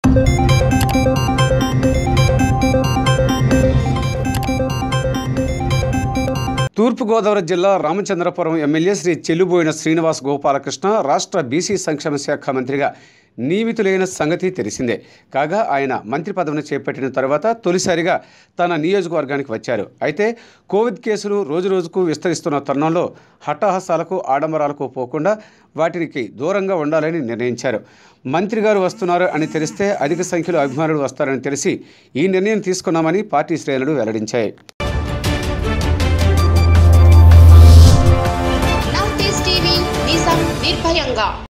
తూర్పుగోదావరి జిల్లా రామచంద్రపురం ఎమ్మెల్యే శ్రీ చెల్లుబోయిన శ్రీనివాస్ గోపాలకృష్ణ రాష్ట్ర బీసీ సంక్షేమ శాఖ మంత్రిగా నియమితులైన సంగతి తెలిసిందే కాగా ఆయన మంత్రి పదవిని చేపట్టిన తర్వాత తొలిసారిగా తన నియోజకవర్గానికి వచ్చారు అయితే కోవిడ్ కేసులు రోజురోజుకు విస్తరిస్తున్న తరుణంలో హఠాహసాలకు ఆడంబరాలకు పోకుండా వాటికి దూరంగా ఉండాలని నిర్ణయించారు మంత్రి గారు వస్తున్నారు అని తెలిస్తే అధిక సంఖ్యలో అభిమానులు వస్తారని తెలిసి ఈ నిర్ణయం తీసుకున్నామని పార్టీ శ్రేణులు వెల్లడించాయి నా టీవీ నిజం నిర్భయంగా